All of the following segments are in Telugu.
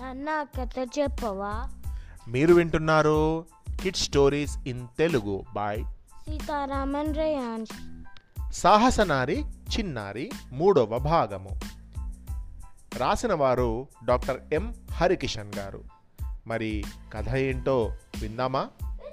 నాన్న కథ చెప్పవా మీరు వింటున్నారు kid stories in Telugu by Sitaraman రేయాన్స్ సాహసనారి చిన్నారి మూడవ భాగము రాసిన వారు డాక్టర్ ఎం హరికిషన్ గారు మరి కథ ఏంటో విందామా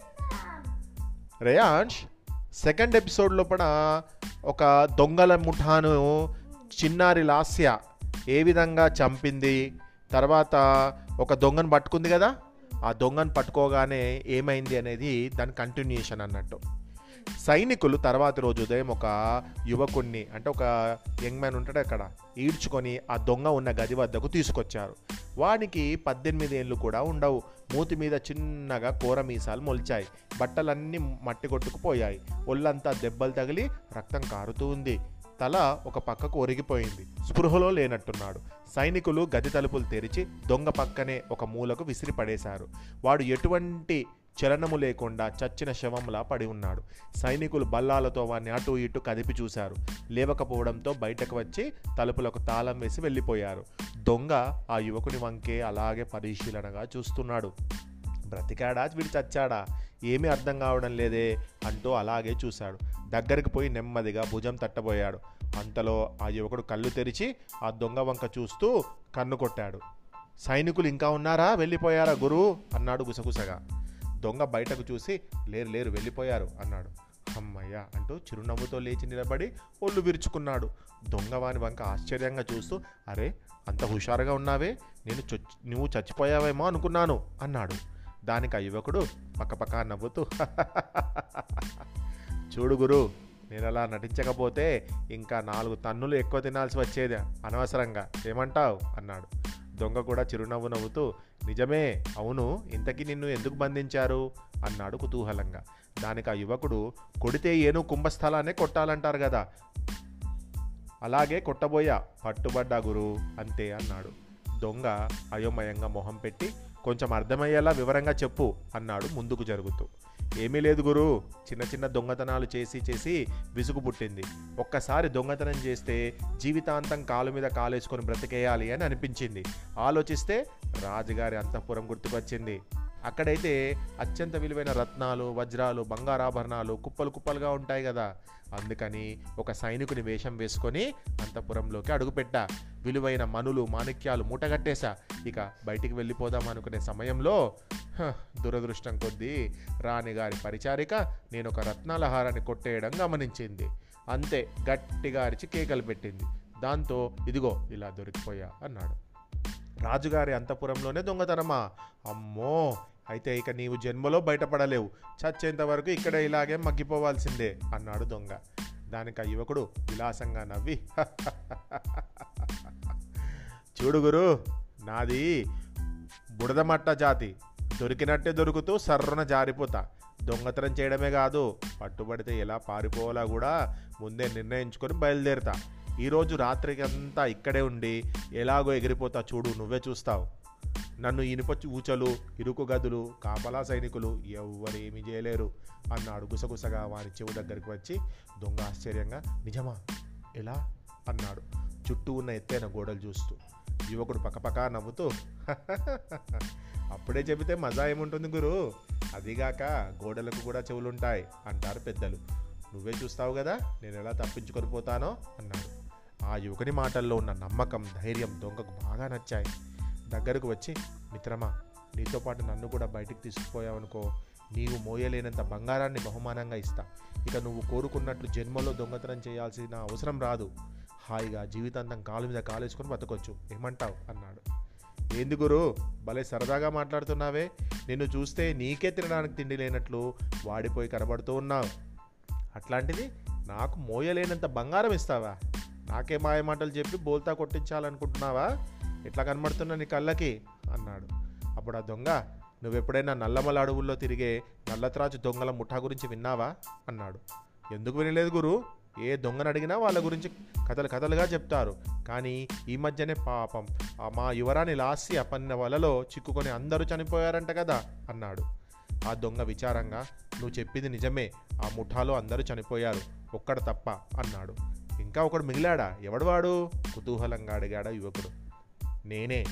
రేయాంష్ సెకండ్ ఎపిసోడ్ లోపల ఒక దొంగల ముఠాను చిన్నారి లాస్య ఏ విధంగా చంపింది తర్వాత ఒక దొంగను పట్టుకుంది కదా ఆ దొంగను పట్టుకోగానే ఏమైంది అనేది దాని కంటిన్యూషన్ అన్నట్టు సైనికులు తర్వాతి రోజు ఉదయం ఒక యువకుణ్ణి అంటే ఒక యంగ్ మ్యాన్ ఉంటాడు అక్కడ ఈడ్చుకొని ఆ దొంగ ఉన్న గది వద్దకు తీసుకొచ్చారు వానికి పద్దెనిమిది ఏళ్ళు కూడా ఉండవు మూతి మీద చిన్నగా కూర మీసాలు మొలిచాయి బట్టలన్నీ మట్టి కొట్టుకుపోయాయి ఒళ్ళంతా దెబ్బలు తగిలి రక్తం కారుతూ ఉంది తల ఒక పక్కకు ఒరిగిపోయింది స్పృహలో లేనట్టున్నాడు సైనికులు గది తలుపులు తెరిచి దొంగ పక్కనే ఒక మూలకు విసిరి పడేశారు వాడు ఎటువంటి చలనము లేకుండా చచ్చిన శవంలా పడి ఉన్నాడు సైనికులు బల్లాలతో వాడిని అటు ఇటు కదిపి చూశారు లేవకపోవడంతో బయటకు వచ్చి తలుపులకు తాళం వేసి వెళ్ళిపోయారు దొంగ ఆ యువకుని వంకే అలాగే పరిశీలనగా చూస్తున్నాడు బ్రతికాడా వీడు చచ్చాడా ఏమీ అర్థం కావడం లేదే అంటూ అలాగే చూశాడు దగ్గరికి పోయి నెమ్మదిగా భుజం తట్టబోయాడు అంతలో ఆ యువకుడు కళ్ళు తెరిచి ఆ దొంగ వంక చూస్తూ కన్ను కొట్టాడు సైనికులు ఇంకా ఉన్నారా వెళ్ళిపోయారా గురువు అన్నాడు గుసగుసగా దొంగ బయటకు చూసి లేరు లేరు వెళ్ళిపోయారు అన్నాడు అమ్మయ్య అంటూ చిరునవ్వుతో లేచి నిలబడి ఒళ్ళు విరుచుకున్నాడు దొంగ వాని వంక ఆశ్చర్యంగా చూస్తూ అరే అంత హుషారుగా ఉన్నావే నేను చొచ్ నువ్వు చచ్చిపోయావేమో అనుకున్నాను అన్నాడు దానికి ఆ యువకుడు పక్కపక్క నవ్వుతూ చూడు గురు నేను అలా నటించకపోతే ఇంకా నాలుగు తన్నులు ఎక్కువ తినాల్సి వచ్చేది అనవసరంగా ఏమంటావు అన్నాడు దొంగ కూడా చిరునవ్వు నవ్వుతూ నిజమే అవును ఇంతకీ నిన్ను ఎందుకు బంధించారు అన్నాడు కుతూహలంగా దానికి ఆ యువకుడు కొడితే ఏను కుంభస్థలానే కొట్టాలంటారు కదా అలాగే కొట్టబోయా పట్టుబడ్డా గురు అంతే అన్నాడు దొంగ అయోమయంగా మొహం పెట్టి కొంచెం అర్థమయ్యేలా వివరంగా చెప్పు అన్నాడు ముందుకు జరుగుతూ ఏమీ లేదు గురు చిన్న చిన్న దొంగతనాలు చేసి చేసి విసుగు పుట్టింది ఒక్కసారి దొంగతనం చేస్తే జీవితాంతం కాలు మీద కాలేసుకొని బ్రతికేయాలి అని అనిపించింది ఆలోచిస్తే రాజుగారి అంతఃపురం గుర్తుకొచ్చింది అక్కడైతే అత్యంత విలువైన రత్నాలు వజ్రాలు బంగారాభరణాలు కుప్పలు కుప్పలుగా ఉంటాయి కదా అందుకని ఒక సైనికుని వేషం వేసుకొని అంతఃపురంలోకి అడుగుపెట్టా విలువైన మనులు మాణిక్యాలు మూటగట్టేశా ఇక బయటికి వెళ్ళిపోదాం అనుకునే సమయంలో హ, దురదృష్టం కొద్దీ రాణిగారి పరిచారిక నేను ఒక రత్నాల హారాన్ని కొట్టేయడం గమనించింది అంతే గట్టిగా అరిచి కేకలు పెట్టింది దాంతో ఇదిగో ఇలా దొరికిపోయా అన్నాడు రాజుగారి అంతఃపురంలోనే దొంగతనమా అమ్మో అయితే ఇక నీవు జన్మలో బయటపడలేవు చచ్చేంత వరకు ఇక్కడ ఇలాగే మగ్గిపోవాల్సిందే అన్నాడు దొంగ దానికి ఆ యువకుడు విలాసంగా నవ్వి చూడు గురు నాది బుడదమట్ట జాతి దొరికినట్టే దొరుకుతూ సర్రున జారిపోతా దొంగతనం చేయడమే కాదు పట్టుబడితే ఎలా పారిపోవాలా కూడా ముందే నిర్ణయించుకొని బయలుదేరుతా ఈరోజు రాత్రికి అంతా ఇక్కడే ఉండి ఎలాగో ఎగిరిపోతా చూడు నువ్వే చూస్తావు నన్ను ఇనుప ఊచలు ఇరుకు గదులు కాపలా సైనికులు ఎవ్వరేమీ చేయలేరు అన్నాడు గుసగుసగా వారి చెవు దగ్గరికి వచ్చి దొంగ ఆశ్చర్యంగా నిజమా ఎలా అన్నాడు చుట్టూ ఉన్న ఎత్తైన గోడలు చూస్తూ యువకుడు పక్కపక్క నవ్వుతూ అప్పుడే చెబితే మజా ఏముంటుంది గురు అదిగాక గోడలకు కూడా చెవులుంటాయి అంటారు పెద్దలు నువ్వే చూస్తావు కదా నేను ఎలా తప్పించుకొని పోతానో అన్నాడు ఆ యువకుని మాటల్లో ఉన్న నమ్మకం ధైర్యం దొంగకు బాగా నచ్చాయి దగ్గరకు వచ్చి మిత్రమా నీతో పాటు నన్ను కూడా బయటికి తీసుకుపోయావనుకో నీవు మోయలేనంత బంగారాన్ని బహుమానంగా ఇస్తా ఇక నువ్వు కోరుకున్నట్లు జన్మలో దొంగతనం చేయాల్సిన అవసరం రాదు హాయిగా జీవితాంతం కాలు మీద కాలేసుకొని బతకొచ్చు ఏమంటావు అన్నాడు ఏంది గురు భలే సరదాగా మాట్లాడుతున్నావే నిన్ను చూస్తే నీకే తినడానికి తిండి లేనట్లు వాడిపోయి కనబడుతూ ఉన్నావు అట్లాంటిది నాకు మోయలేనంత బంగారం ఇస్తావా నాకే మాయ మాటలు చెప్పి బోల్తా కొట్టించాలనుకుంటున్నావా ఎట్లా కనబడుతున్నా నీ కళ్ళకి అన్నాడు అప్పుడు ఆ దొంగ నువ్వెప్పుడైనా నల్లమల అడవుల్లో తిరిగే నల్లత్రాజు దొంగల ముఠా గురించి విన్నావా అన్నాడు ఎందుకు వినలేదు గురు ఏ దొంగను అడిగినా వాళ్ళ గురించి కథలు కథలుగా చెప్తారు కానీ ఈ మధ్యనే పాపం ఆ మా యువరాణి లాస్య పన్న వలలో చిక్కుకొని అందరూ చనిపోయారంట కదా అన్నాడు ఆ దొంగ విచారంగా నువ్వు చెప్పింది నిజమే ఆ ముఠాలో అందరూ చనిపోయారు ఒక్కడ తప్ప అన్నాడు ఇంకా ఒకడు మిగిలాడా ఎవడు వాడు కుతూహలంగా అడిగాడా యువకుడు నేనే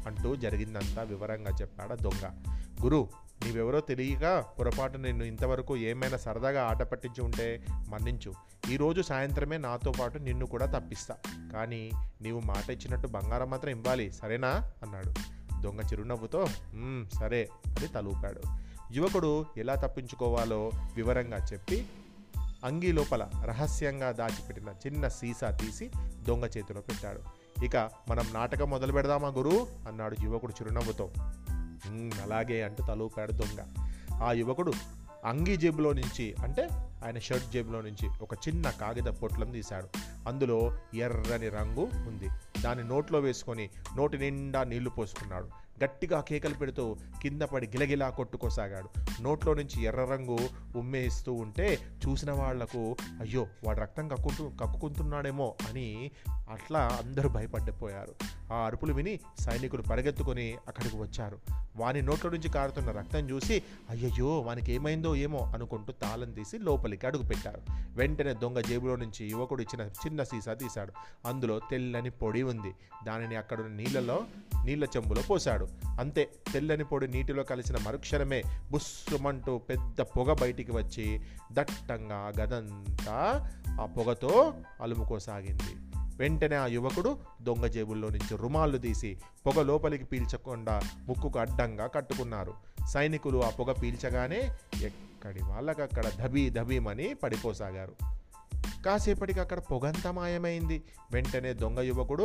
అంటూ జరిగిందంతా వివరంగా చెప్పాడు ఆ దొంగ గురు నీవెవరో తెలియక పొరపాటు నిన్ను ఇంతవరకు ఏమైనా సరదాగా ఆట పట్టించి ఉంటే మన్నించు ఈరోజు సాయంత్రమే నాతో పాటు నిన్ను కూడా తప్పిస్తా కానీ నీవు మాట ఇచ్చినట్టు బంగారం మాత్రం ఇవ్వాలి సరేనా అన్నాడు దొంగ చిరునవ్వుతో "మ్మ్, సరే అని తలూపాడు యువకుడు ఎలా తప్పించుకోవాలో వివరంగా చెప్పి అంగీ లోపల రహస్యంగా దాచిపెట్టిన చిన్న సీసా తీసి దొంగ చేతిలో పెట్టాడు ఇక మనం నాటకం మొదలు పెడదామా గురు అన్నాడు యువకుడు చిరునవ్వుతో "మ్మ్, అలాగే అంటూ తలూపాడు దొంగ ఆ యువకుడు అంగీ జేబులో నుంచి అంటే ఆయన షర్ట్ జేబులో నుంచి ఒక చిన్న కాగిత పొట్లం తీశాడు అందులో ఎర్రని రంగు ఉంది దాన్ని నోట్లో వేసుకొని నోటి నిండా నీళ్లు పోసుకున్నాడు గట్టిగా కేకలు పెడుతూ కింద పడి గిలగిలా కొట్టుకోసాగాడు నోట్లో నుంచి ఎర్ర రంగు ఉమ్మేస్తూ ఉంటే చూసిన వాళ్లకు అయ్యో వాడు రక్తం కక్కుంటూ కక్కుకుంటున్నాడేమో అని అట్లా అందరూ భయపడిపోయారు ఆ అరుపులు విని సైనికులు పరిగెత్తుకొని అక్కడికి వచ్చారు వాని నోట్లో నుంచి కారుతున్న రక్తం చూసి అయ్యయ్యో వానికి ఏమైందో ఏమో అనుకుంటూ తాళం తీసి లోపలికి అడుగు పెట్టారు వెంటనే దొంగ జేబులో నుంచి యువకుడు ఇచ్చిన చిన్న సీసా తీశాడు అందులో తెల్లని పొడి ఉంది దానిని అక్కడ నీళ్ళలో నీళ్ళ చెంబులో పోశాడు అంతే తెల్లని పొడి నీటిలో కలిసిన మరుక్షణమే బుస్సుమంటూ పెద్ద పొగ బయటికి వచ్చి దట్టంగా గదంతా ఆ పొగతో అలుముకోసాగింది వెంటనే ఆ యువకుడు దొంగ జేబుల్లో నుంచి రుమాళ్ళు తీసి పొగ లోపలికి పీల్చకుండా ముక్కుకు అడ్డంగా కట్టుకున్నారు సైనికులు ఆ పొగ పీల్చగానే ఎక్కడి వాళ్ళకక్కడ ధబీ ధబీమని పడిపోసాగారు కాసేపటికి అక్కడ పొగంతా మాయమైంది వెంటనే దొంగ యువకుడు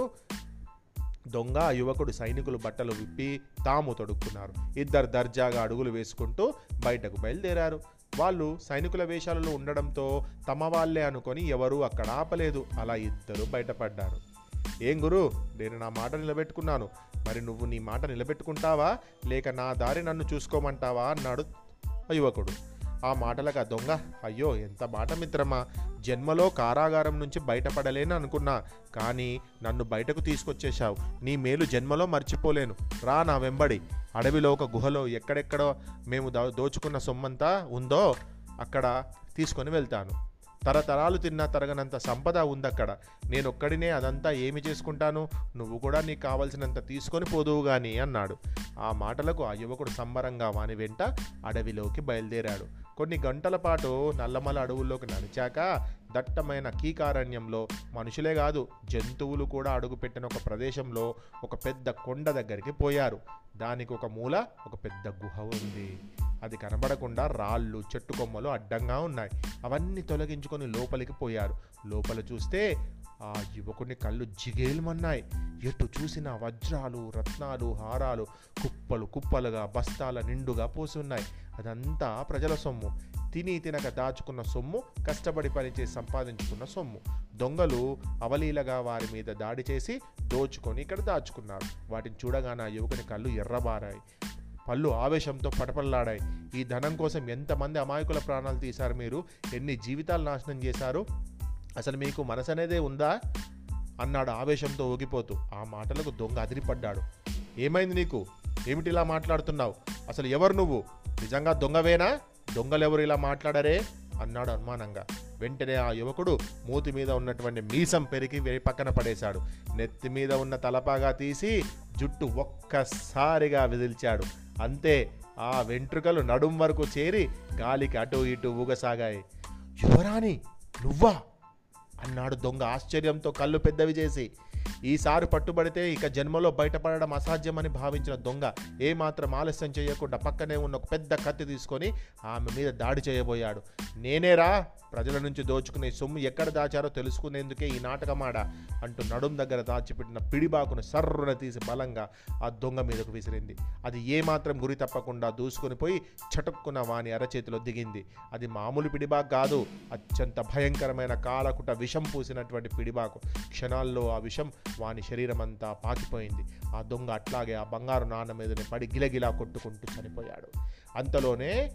దొంగ ఆ యువకుడు సైనికులు బట్టలు విప్పి తాము తొడుక్కున్నారు ఇద్దరు దర్జాగా అడుగులు వేసుకుంటూ బయటకు బయలుదేరారు వాళ్ళు సైనికుల వేషాలలో ఉండడంతో తమ వాళ్ళే అనుకొని ఎవరూ అక్కడ ఆపలేదు అలా ఇద్దరు బయటపడ్డారు ఏం గురు నేను నా మాట నిలబెట్టుకున్నాను మరి నువ్వు నీ మాట నిలబెట్టుకుంటావా లేక నా దారి నన్ను చూసుకోమంటావా అన్నాడు ఆ యువకుడు ఆ మాటలకు ఆ దొంగ అయ్యో ఎంత మాట మిత్రమా జన్మలో కారాగారం నుంచి బయటపడలేను అనుకున్నా కానీ నన్ను బయటకు తీసుకొచ్చేశావు నీ మేలు జన్మలో మర్చిపోలేను రా నా వెంబడి అడవిలో ఒక గుహలో ఎక్కడెక్కడో మేము దో- దోచుకున్న సొమ్మంతా ఉందో అక్కడ తీసుకొని వెళ్తాను తరతరాలు తిన్నా తరగనంత సంపద ఉందక్కడ నేనొక్కడినే అదంతా ఏమి చేసుకుంటాను నువ్వు కూడా నీకు కావలసినంత తీసుకొని పోదువు గాని అన్నాడు ఆ మాటలకు ఆ యువకుడు సంబరంగా వాని వెంట అడవిలోకి బయలుదేరాడు కొన్ని గంటల పాటు నల్లమల అడవుల్లోకి నడిచాక దట్టమైన కీకారణ్యంలో మనుషులే కాదు జంతువులు కూడా అడుగుపెట్టిన ఒక ప్రదేశంలో ఒక పెద్ద కొండ దగ్గరికి పోయారు దానికి ఒక మూల ఒక పెద్ద గుహ ఉంది అది కనబడకుండా రాళ్ళు చెట్టు కొమ్మలు అడ్డంగా ఉన్నాయి అవన్నీ తొలగించుకొని లోపలికి పోయారు లోపల చూస్తే ఆ యువకుని కళ్ళు జిగేల్మన్నాయి ఎటు చూసిన వజ్రాలు రత్నాలు హారాలు కుప్పలు కుప్పలుగా బస్తాల నిండుగా పోసున్నాయి అదంతా ప్రజల సొమ్ము తిని తినక దాచుకున్న సొమ్ము కష్టపడి పనిచేసి సంపాదించుకున్న సొమ్ము దొంగలు అవలీలగా వారి మీద దాడి చేసి దోచుకొని ఇక్కడ దాచుకున్నారు వాటిని చూడగానే ఆ యువకుని కళ్ళు ఎర్రబారాయి పళ్ళు ఆవేశంతో పటపల్లాడాయి ఈ ధనం కోసం ఎంతమంది అమాయకుల ప్రాణాలు తీశారు మీరు ఎన్ని జీవితాలు నాశనం చేశారు అసలు మీకు మనసు అనేదే ఉందా అన్నాడు ఆవేశంతో ఊగిపోతూ ఆ మాటలకు దొంగ అదిరిపడ్డాడు ఏమైంది నీకు ఏమిటి ఇలా మాట్లాడుతున్నావు అసలు ఎవరు నువ్వు నిజంగా దొంగవేనా దొంగలెవరు ఇలా మాట్లాడరే అన్నాడు అనుమానంగా వెంటనే ఆ యువకుడు మూతి మీద ఉన్నటువంటి మీసం పెరిగి వేయి పక్కన పడేశాడు నెత్తి మీద ఉన్న తలపాగా తీసి జుట్టు ఒక్కసారిగా విదిల్చాడు అంతే ఆ వెంట్రుకలు నడుం వరకు చేరి గాలికి అటు ఇటు ఊగసాగాయి యువరాణి నువ్వా అన్నాడు దొంగ ఆశ్చర్యంతో కళ్ళు పెద్దవి చేసి ఈసారి పట్టుబడితే ఇక జన్మలో బయటపడడం అసాధ్యమని భావించిన దొంగ ఏమాత్రం ఆలస్యం చేయకుండా పక్కనే ఉన్న ఒక పెద్ద కత్తి తీసుకొని ఆమె మీద దాడి చేయబోయాడు నేనేరా ప్రజల నుంచి దోచుకునే సొమ్ము ఎక్కడ దాచారో తెలుసుకునేందుకే ఈ నాటకమాడ అంటూ నడుం దగ్గర దాచిపెట్టిన పిడిబాకును సర్రున తీసి బలంగా ఆ దొంగ మీదకు విసిరింది అది ఏమాత్రం గురి తప్పకుండా దూసుకొని పోయి చటుక్కున వాని అరచేతిలో దిగింది అది మామూలు పిడిబాకు కాదు అత్యంత భయంకరమైన కాలకుట విషం పూసినటువంటి పిడిబాకు క్షణాల్లో ఆ విషం వాని శరీరం అంతా పాకిపోయింది ఆ దొంగ అట్లాగే ఆ బంగారు నాన్న మీదనే పడి గిలగిలా కొట్టుకుంటూ చనిపోయాడు అంతలోనే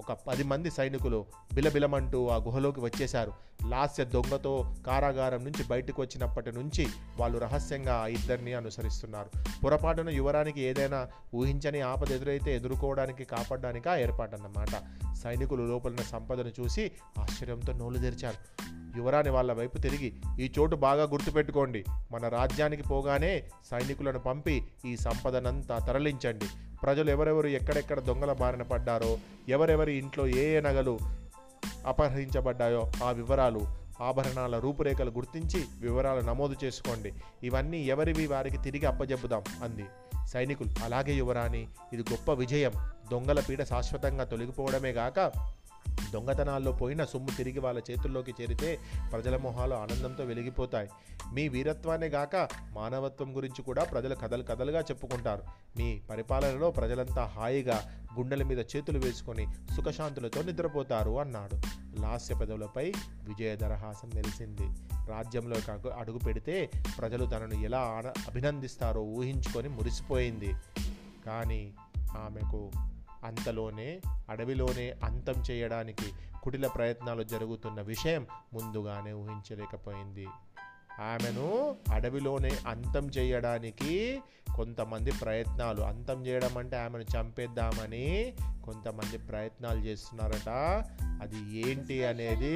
ఒక పది మంది సైనికులు బిలబిలమంటూ ఆ గుహలోకి వచ్చేశారు లాస్య దొంగతో కారాగారం నుంచి బయటకు వచ్చినప్పటి నుంచి వాళ్ళు రహస్యంగా ఆ ఇద్దరిని అనుసరిస్తున్నారు పొరపాటున యువరానికి ఏదైనా ఊహించని ఆపద ఎదురైతే ఎదుర్కోవడానికి కాపాడడానికి ఆ ఏర్పాటన్నమాట సైనికులు లోపలిన సంపదను చూసి ఆశ్చర్యంతో నోలు తెరిచారు యువరాని వాళ్ళ వైపు తిరిగి ఈ చోటు బాగా గుర్తుపెట్టుకోండి మన రాజ్యానికి పోగానే సైనికులను పంపి ఈ సంపదనంతా తరలించండి ప్రజలు ఎవరెవరు ఎక్కడెక్కడ దొంగల బారిన పడ్డారో ఎవరెవరి ఇంట్లో ఏ ఏ నగలు అపహరించబడ్డాయో ఆ వివరాలు ఆభరణాల రూపురేఖలు గుర్తించి వివరాలు నమోదు చేసుకోండి ఇవన్నీ ఎవరివి వారికి తిరిగి అప్పజెప్పుదాం అంది సైనికులు అలాగే యువరాణి ఇది గొప్ప విజయం దొంగల పీడ శాశ్వతంగా తొలగిపోవడమే గాక దొంగతనాల్లో పోయిన సొమ్ము తిరిగి వాళ్ళ చేతుల్లోకి చేరితే ప్రజల మొహాలు ఆనందంతో వెలిగిపోతాయి మీ వీరత్వాన్ని గాక మానవత్వం గురించి కూడా ప్రజలు కథలు కథలుగా చెప్పుకుంటారు మీ పరిపాలనలో ప్రజలంతా హాయిగా గుండెల మీద చేతులు వేసుకొని సుఖశాంతులతో నిద్రపోతారు అన్నాడు లాస్య పెదవులపై విజయదరహాసం మెరిసింది రాజ్యంలో కాకు- అడుగు పెడితే ప్రజలు తనను ఎలా ఆన- అభినందిస్తారో ఊహించుకొని మురిసిపోయింది కానీ ఆమెకు అంతలోనే అడవిలోనే అంతం చేయడానికి కుటిల ప్రయత్నాలు జరుగుతున్న విషయం ముందుగానే ఊహించలేకపోయింది ఆమెను అడవిలోనే అంతం చేయడానికి కొంతమంది ప్రయత్నాలు అంతం చేయడం అంటే ఆమెను చంపేద్దామని కొంతమంది ప్రయత్నాలు చేస్తున్నారట అది ఏంటి అనేది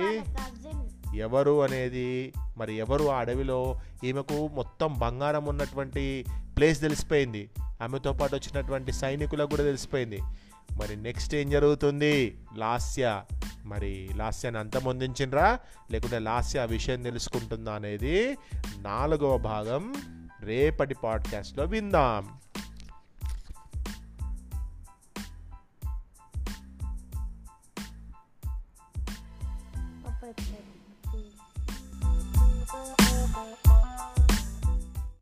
ఎవరు అనేది మరి ఎవరు ఆ అడవిలో ఈమెకు మొత్తం బంగారం ఉన్నటువంటి ప్లేస్ తెలిసిపోయింది ఆమెతో పాటు వచ్చినటువంటి సైనికులకు కూడా తెలిసిపోయింది మరి నెక్స్ట్ ఏం జరుగుతుంది లాస్య మరి లాస్యాన్ని అంతమొందించిండ్రా లేకుంటే లాస్య ఆ విషయం తెలుసుకుంటుందా అనేది నాలుగవ భాగం రేపటి పాడ్కాస్ట్లో విందాం పప్పు